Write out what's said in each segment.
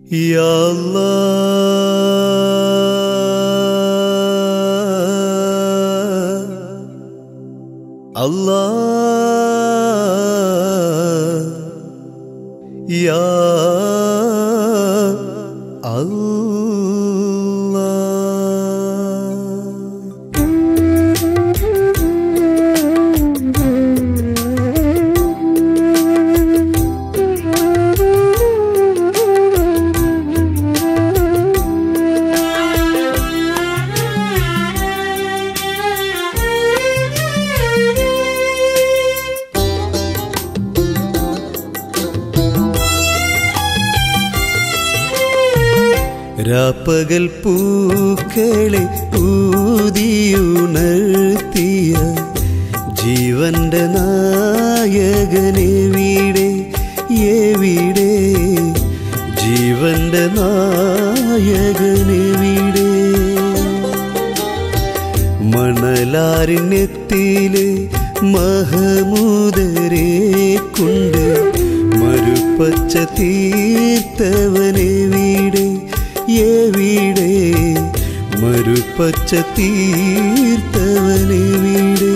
يا الله الله يا الله രാപ്പകൽ പൂക്കളെ ഊതിയുണർത്തിയ ജീവന്റെ നായകനെ വീടെ എവിടെ ജീവന്റെ നായകനെ വീടെ മണലാരിനെത്തിയിലെ മഹമൂദരെ കൊണ്ട് മരുപ്പച്ച തീർത്തവനെ വീടെ എവിടെ മരുപ്പച്ച തീർത്തവനെ വീടെ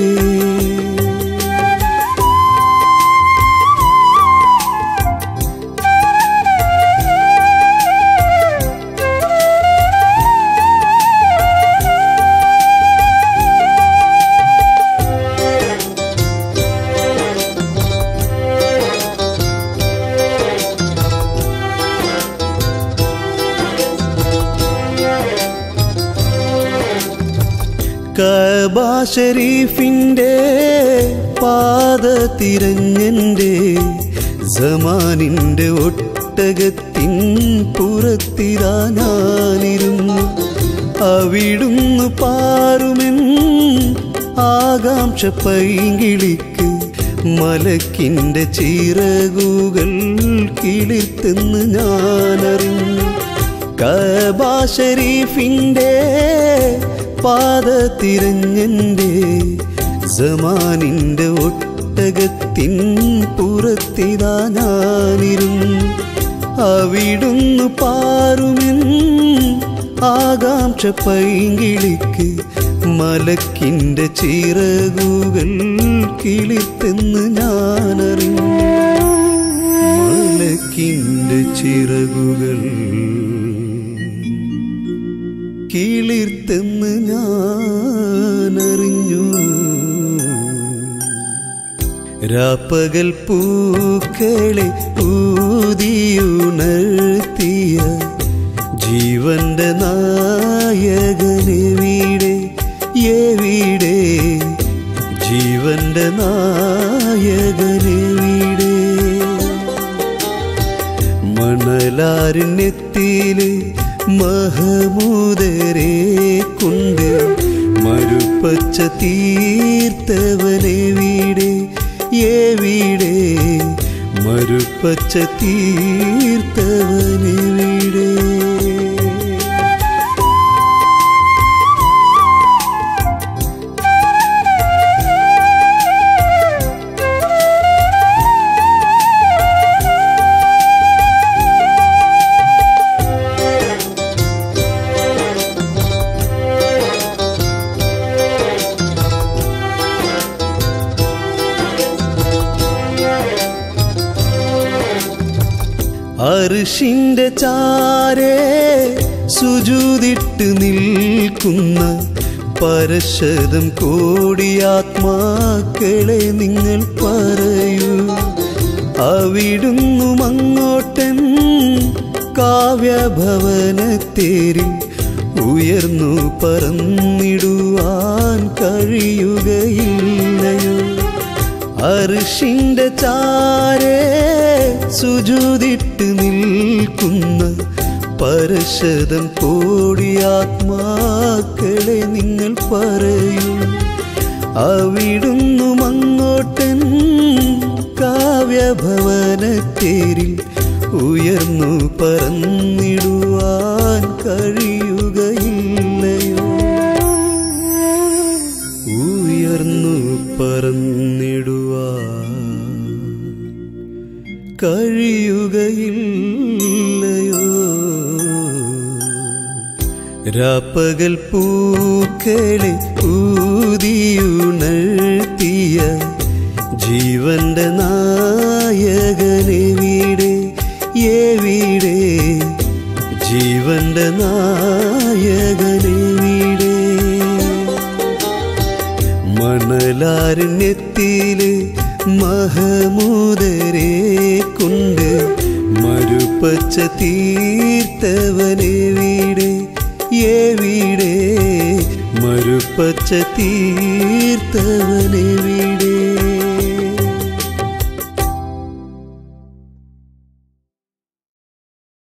കബ ഷരീഫിന്റെ പാത തിരഞ്ഞെന്റെ സമാനിന്റെ ഒട്ടകത്തിൻ പുറത്തിരാ ഞാനിരുന്നു അവിടുന്നു പാറുമെൻ ആകാംക്ഷ പൈങ്കിളിക്ക് മലക്കിന്റെ ചിറകുകൾ കിളിർത്തെന്ന് ഞാനറിഞ്ഞു കബ ഷരീഫിന്റെ പാത തിരഞ്ഞെന്റെ സമാനിന്റെ ഒട്ടകത്തിൻ പുറത്തിതാ ഞാനിരുന്നു അവിടുന്നു പാറുമെൻ ആകാംക്ഷ പൈങ്കിളിക്ക് മലക്കിന്റെ ചിറകുകൾ കിളിത്തെന്ന് ഞാനറിഞ്ഞു മലക്കിന്റെ ചിറകുകൾ കിളിർത്തെന്ന് ഞാനറിഞ്ഞു രാപ്പകൽ പൂക്കളെ ഊതിയുണർത്തിയ ജീവന്റെ നായകനെ വീടെ എവിടെ ജീവന്റെ നായകനെ വീടെ മണലാരിനെത്തിയിലെ മഹമൂദരെ കൊണ്ട് മരുപ്പച്ച തീർത്തവനെ വീടെ എവിടെ മരുപ്പച്ച തീർത്തവനെ വീടെ അർഷിന്റെ ചാരേ സുജൂതിട്ട് നിൽക്കുന്ന പരശതം കോടിയാത്മാക്കളെ നിങ്ങൾ പറയൂ അവിടുന്നു മങ്ങോട്ടൻ കാവ്യഭവനത്തേരിൽ ഉയർന്നു പറന്നിടുവാൻ കഴിയുകയില്ലയോ അർഷിന്റെ ചാരേ സുജൂതിട്ട് നിൽക്കുന്ന പരശതം കോടിയാത്മാക്കളെ നിങ്ങൾ പറയൂ അവിടുന്നു മങ്ങോട്ടൻ കാവ്യഭവനത്തേരിൽ ഉയർന്നു പറന്നിടുവാൻ കഴിയുകയില്ലയോ ഉയർന്നു പറന്നിടുവാൻ കഴിയുകയില്ലയോ രാപ്പകൽ പൂക്കളെ ഊതിയുണർത്തിയ ജീവന്റെ നായകനെവിടെ എവിടെ ജീവന്റെ നായകനെവിടെ മണലാരണ്യത്തിലെ മഹമൂദരെ കൊണ്ട് മരുപ്പച്ച തീർത്തവനെവിടെ എവിടെ മരുപ്പച്ച തീർത്തവനെവിടെ